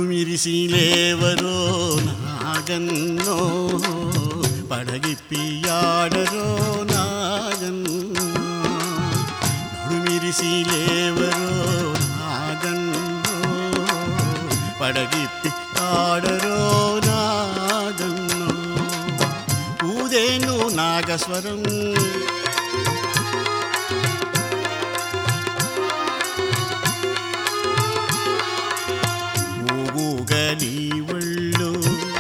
ನಡುಮಿರಿಸಿಲೇವರೋ ನಾಗನ್ನೋ ಪಡಗಿಪ್ಪಿಯಾಡರೋ ನಾಗನ್ನೋ ನಡುಮಿರಿಸಿಲೇವರೋ ನಾಗನ್ನೋ ಪಡಗಿಪ್ಪಿ ಆಡರೋ ನಾಗನ್ನೋ ఊదేను నాగస్వరం ఊగని ఒళ్ళు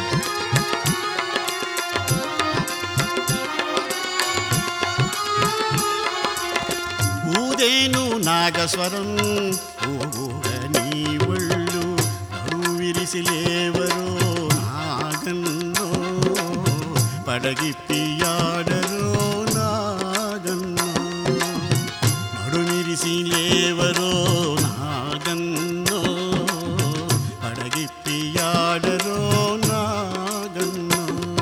ఊదేను నాగస్వరం ఊగని ఒళ్ళు నడు విరిసిలేవరో నాగన్నో పడగిప్పియాడరో నాగన్నో నడుమిరిసిలేవరో నాగన్నో పడగిప్పియాడరో నాగన్నో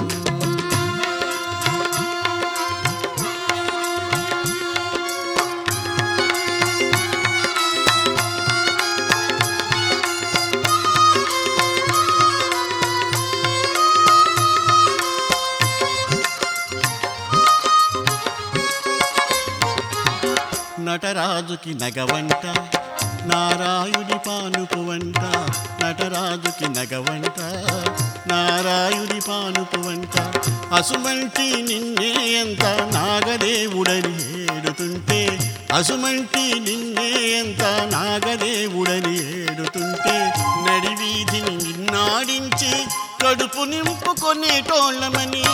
నటరాజుకి నగవంట నారాయుడి పానుపు వంట నటరాజుకి నగవంట నారాయుడి పానుపు వంట అసుమంటి నిన్నే ఎంత నాగదేవుడని ఏడుతుంటే అసుమంటి నిన్నే ఎంత నాగదేవుడని ఏడుతుంటే నడివీధిని నిన్నాడించి కడుపు నింపుకొనేటోళ్ళమని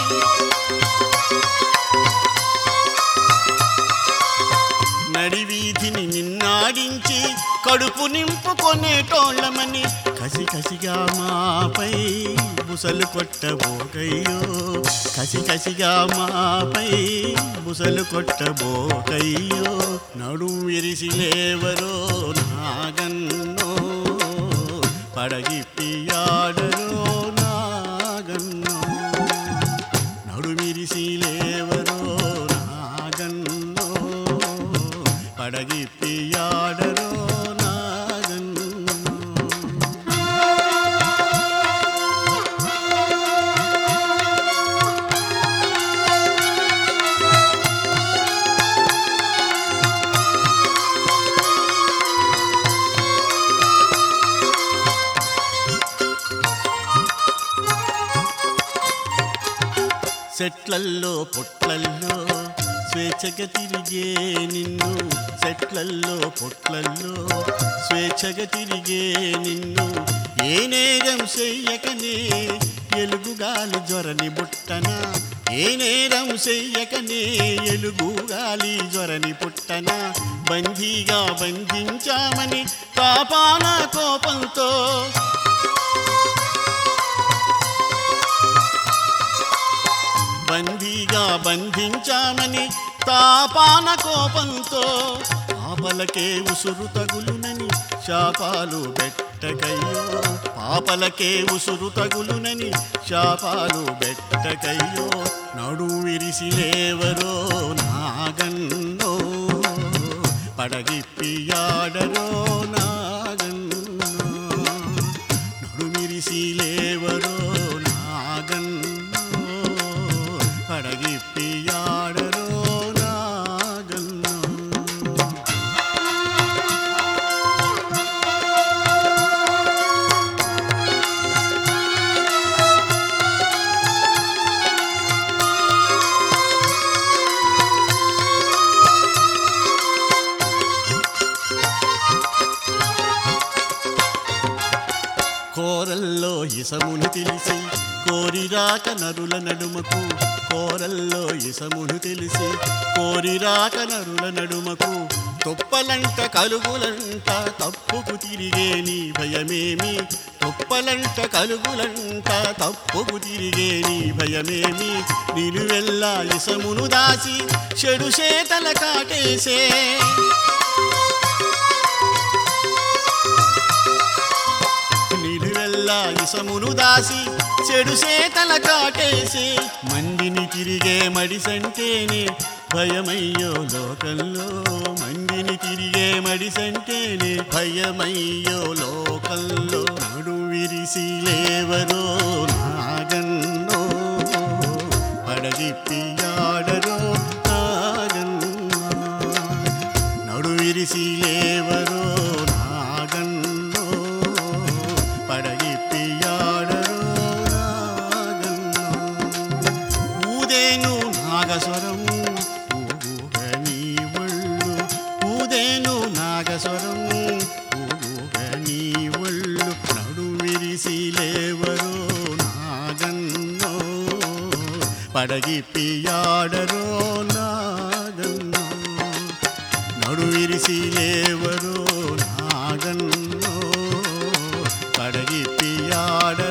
నడివీధిని నిన్నాడించి కడుపు నింపుకొనేటోళ్ళమని కసి కసిగా మాపై బుసలు కొట్టబోకయ్యో కసి కసిగా మాపై బుసలు కొట్టబోకయ్యో నడు విరిసిలేవరో నాగన్నో పడగిప్పియాడరో నాగన్నో నడుమిరిసిలేవరో నాగన్నో పడగిప్పియాడరో నాగన్నో సెట్లల్లో పొట్లల్లో స్వేచ్ఛగా తిరిగే నిన్ను సెట్లల్లో పొట్లల్లో స్వేచ్ఛగా తిరిగే నిన్ను ఏ నేరం చెయ్యకనే ఎలుగుగాలి జ్వరని బుట్టన ఏ నేరం చెయ్యకనే ఎలుగుగాలి జ్వరని పుట్టన బందీగా బంధించామని పాపాన కోపంతో బందీగా బంధించామని తాపాన కోపంతో పాపలకే ఉసురు తగులునని శాపాలు బెట్టకయ్యో పాపలకే ఉసురు తగులునని శాపాలు బెట్టకయ్యో నడు విరిసిలేవరో నాగన్నో పడగిప్పియాడరో నాగన్నో నడుమిరిసిలేవరో నాగన్నో పడగిప్పియాడరో నాగన్నో కోరల్లో ఇసమును తెలిసి కోరిరాక నరుల నడుమకు కోరల్లో ఇసమును తెలిసి కోరిరాక నరుల నడుమకు తొప్పలంట కలుగులంట తప్పుకు తిరిగే నీ భయమేమి తొప్పలంట కలుగులంట తప్పుకు తిరిగే నీ భయమేమి నిలువెల్లా ఇసమును దాసి చెడు చేతల కాటేసే నిలువెల్లా ఇసమును దాసి చెడు చేతల కాటేసి మందిని తిరిగే మడిసంటేనే భయమయ్యో లోకంలో మందిని తిరిగే మడిసంటేనే భయమయ్యో లోకంలో నడు విరిసి విరిసిలేవరో నాగన్నో పడగిప్పియాడరో నాగన్నా నడు విరిసిలేవరో నాగన్నో పడగిప్పియాడరో నాగన్నో ఊదేను నాగస్వరం ఊగ నీ ఒళ్ళు ఊదేను నాగస్వరం ఊగ నీ ఒళ్ళు నడు విరిసి లేవరో నాగన్నో పడగిప్పియాడరో నాగన్నో నడు విరిసి లేవరో నాగన్నో పడగిప్పియాడరో